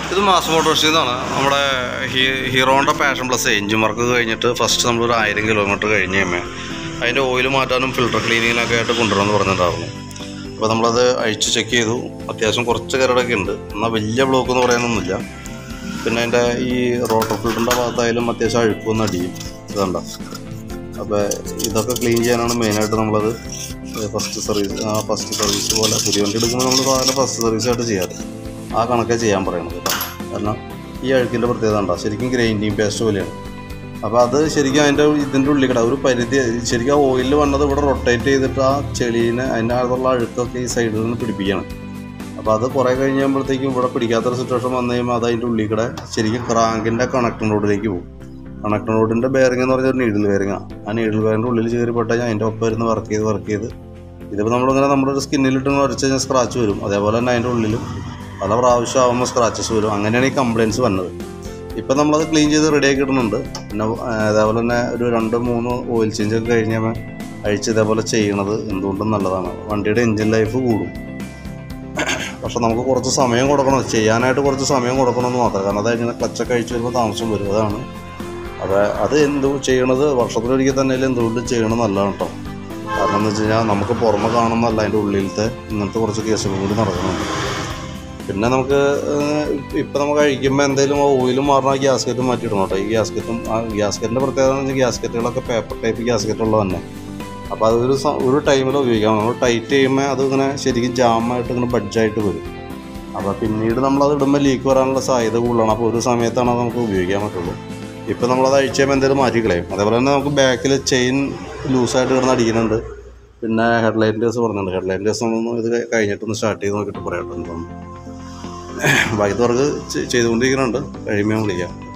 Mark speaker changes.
Speaker 1: ഇത് മാസ് മോട്ടോഴ്സിൽ നിന്നാണ് നമ്മുടെ ഹീ ഹീറോയുടെ പാഷൻ പ്ലസ് എഞ്ചിൻ വർക്ക് കഴിഞ്ഞിട്ട് ഫസ്റ്റ് നമ്മളൊരു ആയിരം കിലോമീറ്റർ കഴിഞ്ഞ് കഴിയുമ്പോൾ അതിൻ്റെ ഓയിൽ മാറ്റാനും ഫിൽട്ടർ ക്ലീനിങ്ങിനൊക്കെ ആയിട്ട് കൊണ്ടുവരണമെന്ന് പറഞ്ഞിട്ടുണ്ടായിരുന്നു അപ്പോൾ നമ്മളത് അഴിച്ച് ചെക്ക് ചെയ്തു അത്യാവശ്യം കുറച്ച് കരടൊക്കെ ഉണ്ട് എന്നാൽ വലിയ ബ്ലോക്ക് എന്ന് പറയാനൊന്നുമില്ല പിന്നെ അതിൻ്റെ ഈ റോട്ടർ ഫിൽറ്ററിൻ്റെ ഭാഗത്തായാലും അത്യാവശ്യം അഴുക്കൊന്നും അടിയും ഇതുണ്ട അപ്പോൾ ഇതൊക്കെ ക്ലീൻ ചെയ്യാനാണ് മെയിനായിട്ട് നമ്മളത് ഫസ്റ്റ് സർവീസ് ആ ഫസ്റ്റ് സർവീസ് പോലെ പുതിയ വണ്ടി എടുക്കുമ്പോൾ നമ്മൾ സാധാരണ ഫസ്റ്റ് സർവീസായിട്ട് ചെയ്യാറ് ആ കണക്കേ ചെയ്യാൻ പറയണത് കേട്ടോ കാരണം ഈ അഴുക്കിൻ്റെ പ്രത്യേകത ഉണ്ടോ ശരിക്കും ഗ്രൈൻഡിങ് പേസ്റ്റ് പോലെയാണ് അപ്പോൾ അത് ശരിക്കും അതിൻ്റെ ഇതിൻ്റെ ഉള്ളിൽ കിട ഒരു പരിധി ശരിക്കും ആ ഓയിലിൽ വന്നത് ഇവിടെ റൊട്ടേറ്റ് ചെയ്തിട്ട് ആ ചെളീനെ അതിൻ്റെ അകത്തുള്ള അഴുക്കൊക്കെ ഈ സൈഡിൽ നിന്ന് പിടിപ്പിക്കണം അപ്പോൾ അത് കുറേ കഴിഞ്ഞ് കഴിയുമ്പോഴത്തേക്കും ഇവിടെ പിടിക്കാത്തൊരു സിറ്റുവേഷൻ വന്നു കഴിയുമ്പോൾ അത് അതിൻ്റെ ഉള്ളിൽ കൂടെ ശരിക്കും ക്രാങ്കിൻ്റെ കണക്ടർ റോഡിലേക്ക് പോകും കണക്ടർ റോഡിൻ്റെ ബെയറിംഗ് എന്ന് പറഞ്ഞാൽ നീഡിൽ ബെയറിംഗാണ് ആ നീഡിൽ ബെയറിൻ്റെ ഉള്ളിൽ കയറി പെട്ടാൽ അതിൻ്റെ ഒപ്പം ഇരുന്ന് വർക്ക് ചെയ്ത് വർക്ക് ചെയ്ത് ഇതിപ്പോൾ നമ്മളിങ്ങനെ നമ്മുടെ ഒരു സ്കിന്നിലിട്ട് വരച്ച് കഴിഞ്ഞാൽ സ്ക്രാച്ച് വരും അതേപോലെ തന്നെ അതിൻ്റെ ഉള്ളിലും പല പ്രാവശ്യം ആകുമ്പോൾ സ്ക്രാച്ചസ് വരും അങ്ങനെയാണ് ഈ കംപ്ലയിൻസ് വന്നത് ഇപ്പം നമ്മളത് ക്ലീൻ ചെയ്ത് റെഡിയാക്കി ഇടുന്നുണ്ട് പിന്നെ ആ, അതേപോലെ തന്നെ ഒരു രണ്ട് മൂന്ന് ഓയിൽ ചേഞ്ച് ഒക്കെ കഴിഞ്ഞാൽ അഴിച്ച് ഇതേപോലെ ചെയ്യണത് എന്തുകൊണ്ടും നല്ലതാണ് വണ്ടിയുടെ എൻജിൻ ലൈഫ് കൂടും പക്ഷെ നമുക്ക് കുറച്ച് സമയം കൊടുക്കണം ചെയ്യാനായിട്ട് കുറച്ച് സമയം കൊടുക്കണമെന്ന് മാത്രം കാരണം അത് ഇങ്ങനെ ക്ലച്ചൊക്കെ അഴിച്ച് വരുമ്പോൾ താമസം വരും അതാണ് അപ്പോൾ അത് എന്ത് ചെയ്യണത് വർഷത്തിലൊരിക്കൽ തന്നെ എന്തുകൊണ്ട് ചെയ്യണം നല്ലതാണ് കേട്ടോ കാരണം എന്ന് വെച്ച് കഴിഞ്ഞാൽ നമുക്ക് പുറമെ കാണുന്നതല്ല അതിൻ്റെ ഉള്ളിലത്തെ ഇങ്ങനത്തെ കുറച്ച് കേസുകൾ കൂടി നടക്കുന്നുണ്ട് പിന്നെ നമുക്ക് ഇപ്പം നമുക്ക് കഴിക്കുമ്പോൾ എന്തെങ്കിലും ഓയിലും മാറണം ഗ്യാസ്കറ്റ് മാറ്റിയിടണം കേട്ടോ ഈ ഗ്യാസ്കറ്റും ആ ഗ്യാസ്കറ്റിൻ്റെ പ്രത്യേകത എന്ന് വെച്ചാൽ ഗ്യാസ്കറ്റുകളൊക്കെ പേപ്പർ ടൈപ്പ് ഗ്യാസ്കറ്റ് ഉള്ളത് തന്നെ അപ്പോൾ അതൊരു സ- ഒരു ടൈമിൽ ഉപയോഗിക്കാം നമ്മൾ ടൈറ്റ് ചെയ്യുമ്പോൾ അത് ഇങ്ങനെ ശരിക്കും ജാമായിട്ട് ഇങ്ങനെ ബഡ്ജായിട്ട് വരും അപ്പോൾ പിന്നീട് നമ്മളത് ഇടുമ്പോൾ ലീക്ക് വരാനുള്ള സാധ്യത കൂടുതലാണ് അപ്പോൾ ഒരു സമയത്താണ് അത് നമുക്ക് ഉപയോഗിക്കാൻ പറ്റുള്ളൂ ഇപ്പം നമ്മളത് അഴിച്ച് കഴിയുമ്പോൾ എന്തെങ്കിലും മാറ്റി കളയും അതേപോലെ തന്നെ നമുക്ക് ബാക്കിൽ ചെയിൻ ലൂസായിട്ട് കിടന്ന് അടിക്കുന്നുണ്ട് പിന്നെ ഹെഡ്ലൈറ്റ് കേസ് പറഞ്ഞിട്ടുണ്ട് ഹെഡ്ലൈറ്റ് കേസ് ഒന്ന് ഇത് കഴിഞ്ഞിട്ടൊന്ന് സ്റ്റാർട്ട് ചെയ്ത് നോക്കിയിട്ട് പറയാം കേട്ടോ എന്താണെന്ന് ബാക്കി വർക്ക് ചെയ്തുകൊണ്ടിരിക്കുന്നുണ്ട് കഴിയുമ്പോൾ ഞാൻ വിളിക്കാം